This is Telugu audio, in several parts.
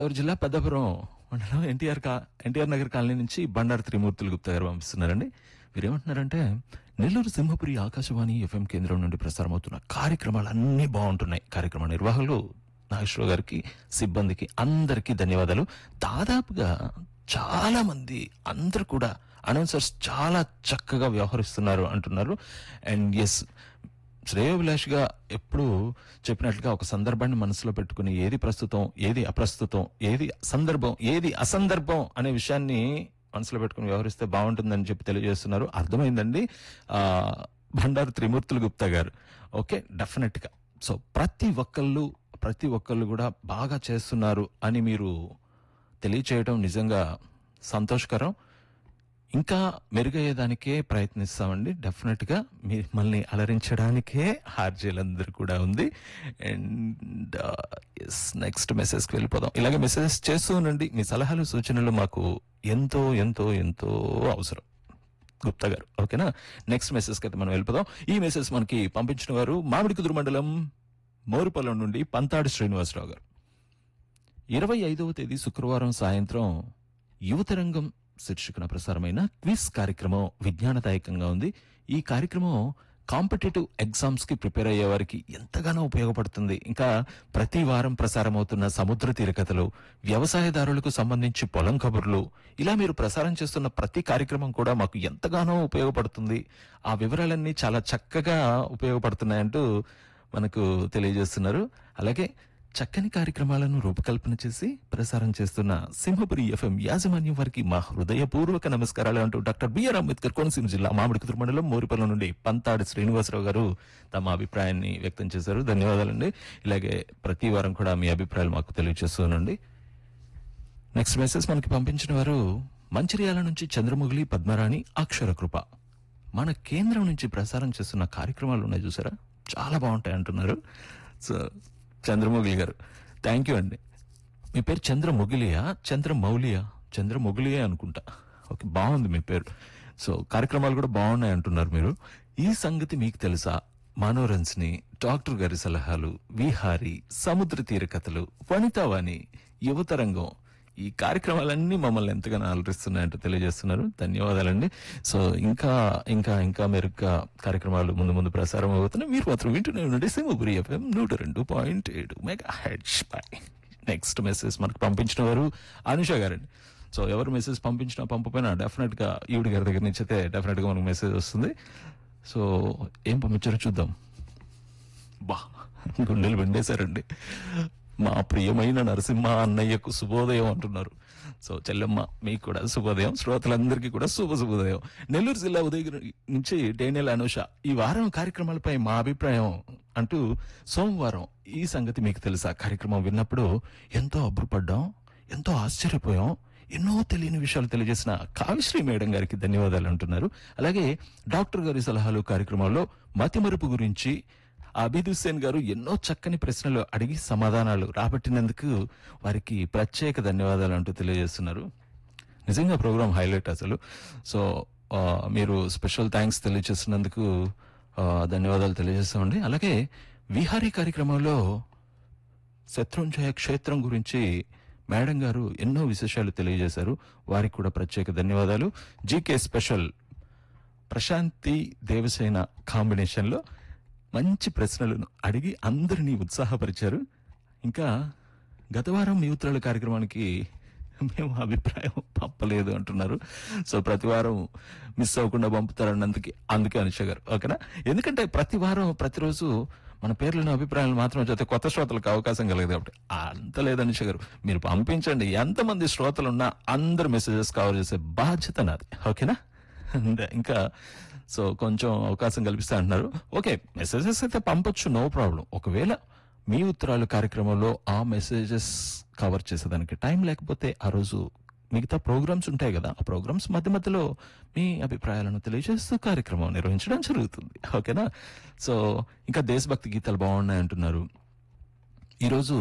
గోదావరి జిల్లా పెద్దపురం మండలం ఎన్టీఆర్ కా ఎన్టీఆర్ నగర్ కాలనీ నుంచి బండారు త్రిమూర్తులు గుప్తా గారు పంపిస్తున్నారండి వీరేమంటున్నారంటే నెల్లూరు సింహపురి ఆకాశవాణి ఎఫ్ఎం కేంద్రం నుండి ప్రసారమవుతున్న కార్యక్రమాలు అన్ని బాగుంటున్నాయి కార్యక్రమ నిర్వాహకులు నాగేశ్వర గారికి సిబ్బందికి అందరికీ ధన్యవాదాలు దాదాపుగా చాలా మంది అందరు కూడా అనౌన్సర్స్ చాలా చక్కగా వ్యవహరిస్తున్నారు అంటున్నారు అండ్ ఎస్ శ్రేయోభిలాష్గా ఎప్పుడు చెప్పినట్లుగా ఒక సందర్భాన్ని మనసులో పెట్టుకుని ఏది ప్రస్తుతం ఏది అప్రస్తుతం ఏది సందర్భం ఏది అసందర్భం అనే విషయాన్ని మనసులో పెట్టుకుని వ్యవహరిస్తే బాగుంటుందని చెప్పి తెలియజేస్తున్నారు అర్థమైందండి ఆ బండారు త్రిమూర్తులు గుప్తా గారు ఓకే డెఫినెట్ గా సో ప్రతి ఒక్కళ్ళు ప్రతి ఒక్కళ్ళు కూడా బాగా చేస్తున్నారు అని మీరు తెలియచేయడం నిజంగా సంతోషకరం ఇంకా మెరుగయ్యేదానికే ప్రయత్నిస్తామండి డెఫినెట్ గా మిమ్మల్ని అలరించడానికే హార్జీలందరూ కూడా ఉంది అండ్ ఎస్ నెక్స్ట్ మెసేజ్ కి వెళ్ళిపోదాం ఇలాగే మెసేజెస్ చేస్తూ ఉండండి మీ సలహాలు సూచనలు మాకు ఎంతో ఎంతో ఎంతో అవసరం గుప్తా గారు ఓకేనా నెక్స్ట్ మెసేజ్ కి అయితే మనం వెళ్ళిపోదాం ఈ మెసేజ్ మనకి పంపించిన వారు మామిడి కుదురు మండలం మోరుపల్లం నుండి పంతాడి శ్రీనివాసరావు గారు ఇరవై ఐదవ తేదీ శుక్రవారం సాయంత్రం యువతరంగం శీర్షికన ప్రసారమైన క్విజ్ కార్యక్రమం విజ్ఞానదాయకంగా ఉంది ఈ కార్యక్రమం కాంపిటేటివ్ ఎగ్జామ్స్ కి ప్రిపేర్ అయ్యే వారికి ఎంతగానో ఉపయోగపడుతుంది ఇంకా ప్రతి వారం ప్రసారమవుతున్న సముద్ర తీర కథలు వ్యవసాయదారులకు సంబంధించి పొలం కబుర్లు ఇలా మీరు ప్రసారం చేస్తున్న ప్రతి కార్యక్రమం కూడా మాకు ఎంతగానో ఉపయోగపడుతుంది ఆ వివరాలన్నీ చాలా చక్కగా ఉపయోగపడుతున్నాయంటూ మనకు తెలియజేస్తున్నారు అలాగే చక్కని కార్యక్రమాలను రూపకల్పన చేసి ప్రసారం చేస్తున్న సింహపురి ఎఫ్ఎం యాజమాన్యం వారికి మా హృదయపూర్వక నమస్కారాలు అంటూ డాక్టర్ బిఆర్ అంబేద్కర్ కోనసీమ జిల్లా మామిడికుదురు మండలం మోరిపల్లం నుండి పంతాడి శ్రీనివాసరావు గారు తమ అభిప్రాయాన్ని వ్యక్తం చేశారు ధన్యవాదాలండి ఇలాగే ప్రతి వారం కూడా మీ అభిప్రాయాలు మాకు తెలియజేస్తూనండి నెక్స్ట్ మెసేజ్ మనకి పంపించిన వారు మంచిర్యాల నుంచి చంద్రముగిలి పద్మరాణి అక్షర కృప మన కేంద్రం నుంచి ప్రసారం చేస్తున్న కార్యక్రమాలు ఉన్నాయి చూసారా చాలా బాగుంటాయి అంటున్నారు సో చంద్రముగిలి గారు థ్యాంక్ యూ అండి మీ పేరు చంద్రముగిలియా చంద్రమౌలియా చంద్రముగిలియా అనుకుంటా ఓకే బాగుంది మీ పేరు సో కార్యక్రమాలు కూడా బాగున్నాయి అంటున్నారు మీరు ఈ సంగతి మీకు తెలుసా మనోరంజ్ని డాక్టర్ గారి సలహాలు విహారీ సముద్ర తీర కథలు వనితావాణి యువతరంగం ఈ కార్యక్రమాలన్నీ మమ్మల్ని ఎంతగానో అలరిస్తున్నాయంటూ తెలియజేస్తున్నారు ధన్యవాదాలండి సో ఇంకా ఇంకా ఇంకా మెరుగ్గా కార్యక్రమాలు ముందు ముందు ప్రసారం అవుతున్నాయి మీరు మాత్రం వింటూనే ఉండండి సింహపురి ఎఫ్ఎం నూట రెండు పాయింట్ ఏడు మెగా హెడ్స్ పై నెక్స్ట్ మెసేజ్ మనకు పంపించిన వారు అనుష గారండి సో ఎవరు మెసేజ్ పంపించినా పంపపోయినా డెఫినెట్ గా ఈవిడ గారి దగ్గర నుంచి అయితే డెఫినెట్ గా మనకు మెసేజ్ వస్తుంది సో ఏం పంపించారో చూద్దాం బా గుండెలు పిండేశారండి మా ప్రియమైన నరసింహ అన్నయ్యకు శుభోదయం అంటున్నారు సో చెల్లెమ్మ మీకు కూడా శుభోదయం శ్రోతలందరికీ కూడా శుభ శుభోదయం నెల్లూరు జిల్లా ఉదయగిరి నుంచి డేనియల్ అనుష ఈ వారం కార్యక్రమాలపై మా అభిప్రాయం అంటూ సోమవారం ఈ సంగతి మీకు తెలుసా కార్యక్రమం విన్నప్పుడు ఎంతో అబ్బుపడ్డాం ఎంతో ఆశ్చర్యపోయాం ఎన్నో తెలియని విషయాలు తెలియజేసిన కావిశ్రీ మేడం గారికి ధన్యవాదాలు అంటున్నారు అలాగే డాక్టర్ గారి సలహాలు కార్యక్రమాల్లో మతిమరుపు గురించి అబీద్ హుస్సేన్ గారు ఎన్నో చక్కని ప్రశ్నలు అడిగి సమాధానాలు రాబట్టినందుకు వారికి ప్రత్యేక ధన్యవాదాలు అంటూ తెలియజేస్తున్నారు నిజంగా ప్రోగ్రామ్ హైలైట్ అసలు సో ఆ, మీరు స్పెషల్ థ్యాంక్స్ తెలియజేస్తున్నందుకు ఆ, ధన్యవాదాలు తెలియజేస్తామండి అలాగే విహారీ కార్యక్రమంలో శత్రుంజయ క్షేత్రం గురించి మేడం గారు ఎన్నో విశేషాలు తెలియజేశారు వారికి కూడా ప్రత్యేక ధన్యవాదాలు GK special Prashanthi Devasena combination లో మంచి ప్రశ్నలను అడిగి అందరినీ ఉత్సాహపరిచారు ఇంకా గత వారం మీ ఉత్తరాల కార్యక్రమానికి మేము అభిప్రాయం పంపలేదు అంటున్నారు సో ప్రతి వారం మిస్ అవ్వకుండా పంపుతారన్నందుకు అందుకే అనుష గారు ఓకేనా ఎందుకంటే ప్రతి వారం ప్రతిరోజు మన పేర్లను అభిప్రాయాలు మాత్రం చదివితే కొత్త శ్రోతలకు అవకాశం కలగదు కాబట్టి అంత లేదు అనుష గారు మీరు పంపించండి ఎంతమంది శ్రోతలు ఉన్నా అందరు మెసేజెస్ కవర్ చేసే బాధ్యత నాది ఓకేనా అండ్ ఇంకా సో కొంచెం అవకాశం కల్పిస్తా అంటున్నారు ఓకే మెసేజెస్ అయితే పంపొచ్చు నో ప్రాబ్లం ఒకవేళ మీ ఉత్తరాలు కార్యక్రమంలో ఆ మెసేజెస్ కవర్ చేసేదానికి టైం లేకపోతే ఆ రోజు మిగతా ప్రోగ్రామ్స్ ఉంటాయి కదా ఆ ప్రోగ్రామ్స్ మధ్య మధ్యలో మీ అభిప్రాయాలను తెలియజేస్తూ కార్యక్రమం నిర్వహించడం జరుగుతుంది ఓకేనా సో ఇంకా దేశభక్తి గీతాలు బాగున్నాయి అంటున్నారు ఈరోజు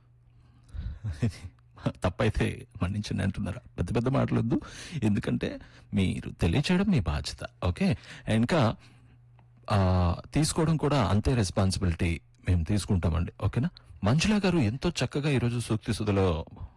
తప్పైతే మన్నించండి అంటున్నారు పెద్ద పెద్ద మాటలొద్దు ఎందుకంటే మీరు తెలియచేయడం మీ బాధ్యత ఓకే ఇంకా ఆ, తీసుకోవడం కూడా అంతే రెస్పాన్సిబిలిటీ మేము తీసుకుంటామండి ఓకేనా మంజులా గారు ఎంతో చక్కగా ఈరోజు సూక్తి సుధలో